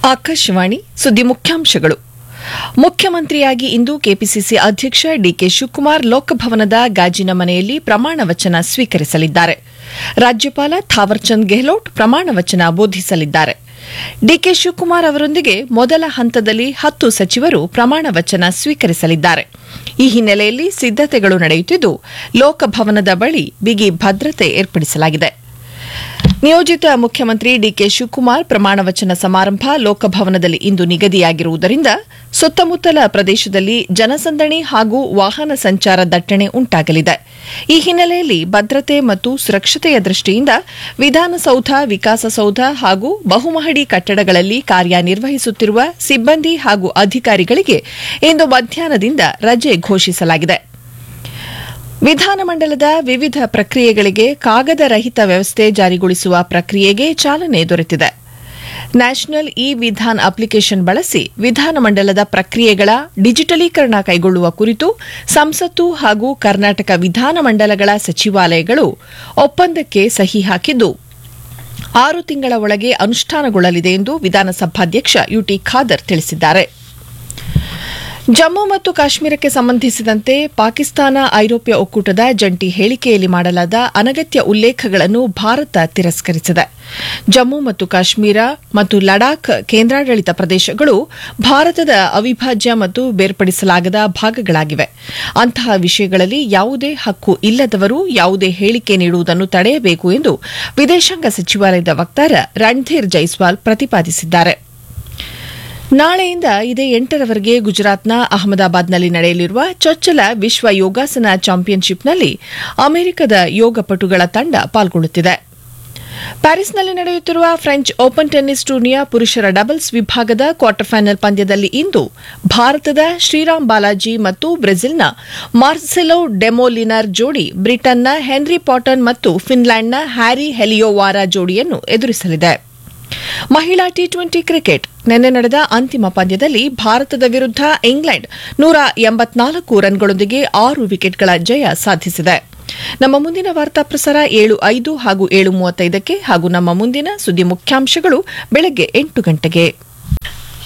ಆಕಾಶವಾಣಿ ಸುದ್ದಿ ಮುಖ್ಯಾಂಶಗಳು ಮುಖ್ಯಮಂತ್ರಿಯಾಗಿ ಇಂದು ಕೆಪಿಸಿಸಿ ಅಧ್ಯಕ್ಷ ಡಿಕೆ ಶಿವಕುಮಾರ್ ಲೋಕಭವನದ ಗಾಜಿನ ಮನೆಯಲ್ಲಿ ಪ್ರಮಾಣ ವಚನ ಸ್ವೀಕರಿಸಲಿದ್ದಾರೆ ರಾಜ್ಯಪಾಲ ಥಾವರ್ಚಂದ್ ಗೆಹ್ಲೋಟ್ ಪ್ರಮಾಣ ವಚನ ಬೋಧಿಸಲಿದ್ದಾರೆ ಡಿಕೆ ಶಿವಕುಮಾರ್ ಅವರೊಂದಿಗೆ ಮೊದಲ ಹಂತದಲ್ಲಿ ಹತ್ತು ಸಚಿವರು ಪ್ರಮಾಣ ವಚನ ಸ್ವೀಕರಿಸಲಿದ್ದಾರೆ ಈ ಹಿನ್ನೆಲೆಯಲ್ಲಿ ಸಿದ್ದತೆಗಳು ನಡೆಯುತ್ತಿದ್ದು ಲೋಕಭವನದ ಬಳಿ ಬಿಗಿ ಭದ್ರತೆ ಏರ್ಪಡಿಸಲಾಗಿದೆ ನಿಯೋಜಿತ ಮುಖ್ಯಮಂತ್ರಿ ಡಿಕೆ ಶಿವಕುಮಾರ್ ಪ್ರಮಾಣ ವಚನ ಸಮಾರಂಭ ಲೋಕಭವನದಲ್ಲಿ ಇಂದು ನಿಗದಿಯಾಗಿರುವುದರಿಂದ ಸುತ್ತಮುತ್ತಲ ಪ್ರದೇಶದಲ್ಲಿ ಜನಸಂದಣಿ ಹಾಗೂ ವಾಹನ ಸಂಚಾರ ದಟ್ಟಣೆ ಉಂಟಾಗಲಿದೆ ಈ ಹಿನ್ನೆಲೆಯಲ್ಲಿ ಭದ್ರತೆ ಮತ್ತು ಸುರಕ್ಷತೆಯ ದೃಷ್ಟಿಯಿಂದ ವಿಧಾನಸೌಧ ವಿಕಾಸಸೌಧ ಹಾಗೂ ಬಹುಮಹಡಿ ಕಟ್ಟಡಗಳಲ್ಲಿ ಕಾರ್ಯನಿರ್ವಹಿಸುತ್ತಿರುವ ಸಿಬ್ಬಂದಿ ಹಾಗೂ ಅಧಿಕಾರಿಗಳಿಗೆ ಇಂದು ಮಧ್ಯಾಹ್ನದಿಂದ ರಜೆ ಘೋಷಿಸಲಾಗಿದೆ ವಿಧಾನಮಂಡಲದ ವಿವಿಧ ಪ್ರಕ್ರಿಯೆಗಳಿಗೆ ಕಾಗದ ರಹಿತ ವ್ಯವಸ್ಥೆ ಜಾರಿಗೊಳಿಸುವ ಪ್ರಕ್ರಿಯೆಗೆ ಚಾಲನೆ ದೊರೆತಿದೆ ನ್ಯಾಷನಲ್ ಇ ವಿಧಾನ್ ಅಪ್ಲಿಕೇಶನ್ ಬಳಸಿ ವಿಧಾನಮಂಡಲದ ಪ್ರಕ್ರಿಯೆಗಳ ಡಿಜಿಟಲೀಕರಣ ಕೈಗೊಳ್ಳುವ ಕುರಿತು ಸಂಸತ್ತು ಹಾಗೂ ಕರ್ನಾಟಕ ವಿಧಾನಮಂಡಲಗಳ ಸಚಿವಾಲಯಗಳು ಒಪ್ಪಂದಕ್ಕೆ ಸಹಿ ಹಾಕಿದ್ದು ಆರು ತಿಂಗಳ ಒಳಗೆ ಅನುಷ್ಠಾನಗೊಳ್ಳಲಿದೆ ಎಂದು ವಿಧಾನಸಭಾಧ್ಯಕ್ಷ ಯುಟಿ ಖಾದರ್ ತಿಳಿಸಿದ್ದಾರೆ ಜಮ್ಮು ಮತ್ತು ಕಾಶ್ಮೀರಕ್ಕೆ ಸಂಬಂಧಿಸಿದಂತೆ ಪಾಕಿಸ್ತಾನ ಐರೋಪ್ಯ ಒಕ್ಕೂಟದ ಜಂಟಿ ಹೇಳಿಕೆಯಲ್ಲಿ ಮಾಡಲಾದ ಅನಗತ್ಯ ಉಲ್ಲೇಖಗಳನ್ನು ಭಾರತ ತಿರಸ್ಕರಿಸಿದೆ ಜಮ್ಮು ಮತ್ತು ಕಾಶ್ಮೀರ ಮತ್ತು ಲಡಾಖ್ ಕೇಂದ್ರಾಡಳಿತ ಪ್ರದೇಶಗಳು ಭಾರತದ ಅವಿಭಾಜ್ಯ ಮತ್ತು ಬೇರ್ಪಡಿಸಲಾಗದ ಭಾಗಗಳಾಗಿವೆ ಅಂತಹ ವಿಷಯಗಳಲ್ಲಿ ಯಾವುದೇ ಹಕ್ಕು ಇಲ್ಲದವರು ಯಾವುದೇ ಹೇಳಿಕೆ ನೀಡುವುದನ್ನು ತಡೆಯಬೇಕು ಎಂದು ವಿದೇಶಾಂಗ ಸಚಿವಾಲಯದ ವಕ್ತಾರ ರಣಧೀರ್ ಜೈಸ್ವಾಲ್ ಪ್ರತಿಪಾದಿಸಿದ್ದಾರೆ ನಾಳೆಯಿಂದ ಇದೇ ಎಂಟರವರೆಗೆ ಗುಜರಾತ್ನ ಅಹಮದಾಬಾದ್ನಲ್ಲಿ ನಡೆಯಲಿರುವ ಚೊಚ್ಚಲ ವಿಶ್ವ ಯೋಗಾಸನ ಚಾಂಪಿಯನ್ಶಿಪ್ನಲ್ಲಿ ಅಮೆರಿಕದ ಯೋಗಪಟುಗಳ ತಂಡ ಪಾಲ್ಗೊಳ್ಳುತ್ತಿದೆ ಪ್ಯಾರಿಸ್ನಲ್ಲಿ ನಡೆಯುತ್ತಿರುವ ಫ್ರೆಂಚ್ ಓಪನ್ ಟೆನ್ನಿಸ್ ಟೂರ್ನಿಯ ಪುರುಷರ ಡಬಲ್ಸ್ ವಿಭಾಗದ ಕ್ವಾರ್ಟರ್ ಫೈನಲ್ ಪಂದ್ಯದಲ್ಲಿ ಇಂದು ಭಾರತದ ಶ್ರೀರಾಮ್ ಬಾಲಾಜಿ ಮತ್ತು ಬ್ರೆಜಿಲ್ನ ಮಾರ್ಸೆಲೋ ಡೆಮೋಲಿನರ್ ಜೋಡಿ ಬ್ರಿಟನ್ನ ಹೆನ್ರಿ ಪಾಟನ್ ಮತ್ತು ಫಿನ್ಲ್ಯಾಂಡ್ನ ಹ್ಯಾರಿ ಹೆಲಿಯೋವಾರ ಜೋಡಿಯನ್ನು ಎದುರಿಸಲಿದೆ ಮಹಿಳಾ ಟಿ ಟ್ವೆಂಟಿ ಕ್ರಿಕೆಟ್ ನಿನ್ನೆ ನಡೆದ ಅಂತಿಮ ಪಂದ್ಯದಲ್ಲಿ ಭಾರತದ ವಿರುದ್ಧ ಇಂಗ್ಲೆಂಡ್ ನೂರ ಎಂಬತ್ನಾಲ್ಕು ರನ್ಗಳೊಂದಿಗೆ ಆರು ವಿಕೆಟ್ಗಳ ಜಯ ಸಾಧಿಸಿದೆ ನಮ್ಮ ಮುಂದಿನ ವಾರ್ತಾ ಪ್ರಸಾರ ಏಳು ಐದು ಹಾಗೂ ಏಳು ಮೂವತ್ತೈದಕ್ಕೆ ಹಾಗೂ ನಮ್ಮ ಮುಂದಿನ ಸುದ್ದಿ ಮುಖ್ಯಾಂಶಗಳು ಬೆಳಗ್ಗೆ ಎಂಟು ಗಂಟೆಗೆ